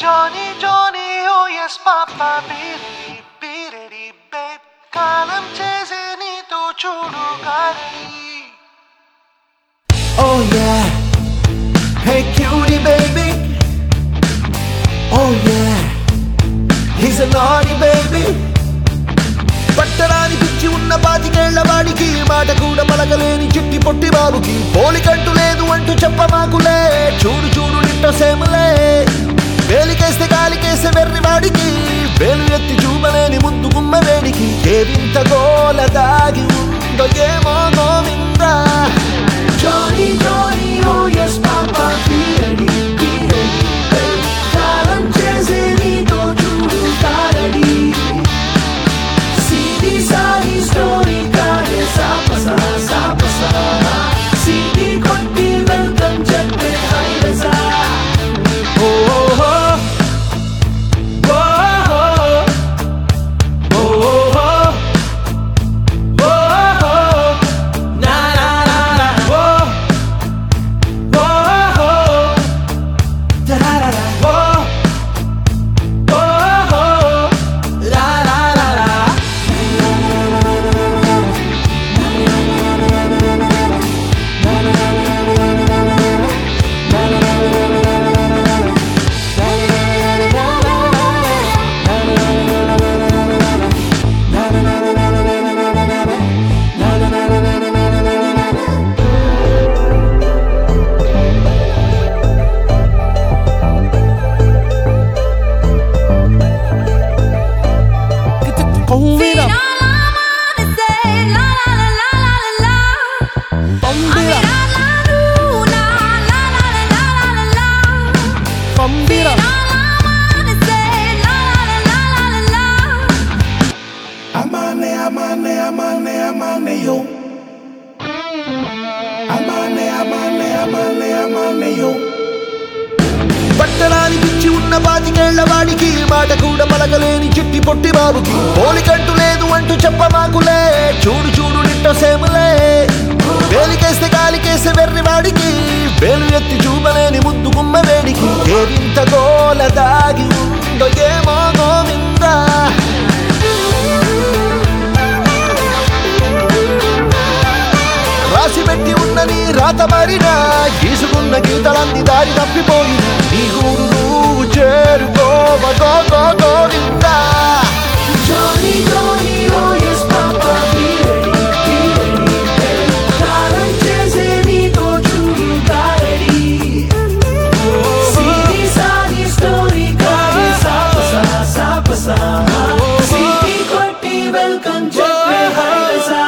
Johnny, Johnny, oh yes, Papa, be ready, be ready, babe. కాలం చేసే నీతో చూడు గారడి Oh yeah. Hey cutie baby. Oh yeah. He's a naughty baby. పట్టరాని పిచ్చి ఉన్న పాతికేళ్ల వాడికి మాట కూడా పలకలేని చిట్టి పొట్టి బాబుకి పోలికంటూ లేదు అంటూ చెప్పమాకులే చూడు చూడు నిట్టో సేములే వేలికేస్తే గాలికేస్తే వెర్రి వాడికి వేలు ఎత్తి చూపలేని ముందు గుమ్మ వేడికి ఏవింత గోల దాగి ఉందో ఏమో Govinda Johnny, Johnny, oh yes, Papa, be ready, be ready, babe. కాలం చేసే నీతో చూడు తారడి సిడి సారి స్టోరీ కాడే సాపసా సాపసా సిడి కొట్టి వెల్కమ్ చెప్పే హైలసా ఓ ఓ ఓ ఓ ఓ నా నా నా నా ఓ ఓ da da da da oh oh la la la la Pump it up, pump it up, pump it up. Amane, amane, amane, amane, yo. Amane, amane, amane, amane, yo. పట్టరాని పిచ్చి ఉన్న పాతికేళ్ల వాడికి మాట కూడా పలకలేని చిట్టి పొట్టి బాబుకి పోలికంటూ లేదు అంటూ చెప్పమాకులే చూడు చూడు నిట్టో సేములే వేలికేస్తే గాలికేస్తే వెర్రి వాడికి వేలు ఎత్తి చూపలేని ముద్దు గుమ్మ వేడికి ఏవింత గోల దాగి ఉందో ఏమో గోవిందా రాసి పెట్టి ఉన్నని రాత మారినా గీసుకున్న గీతలన్నీ దారి తప్పిపోయి నీ గూడు నువ్వు చేరుకోవ గో గో Govinda Johnny, Johnny, oh yes, Papa, be ready, be ready, babe. కాలం చేసే నీతో చూడు గారడి. సిరి సారి స్టోరీ కాడే సాపసా, సాపసా. సిరి కొట్టి వెల్కమ్ చెప్పే హైలసా.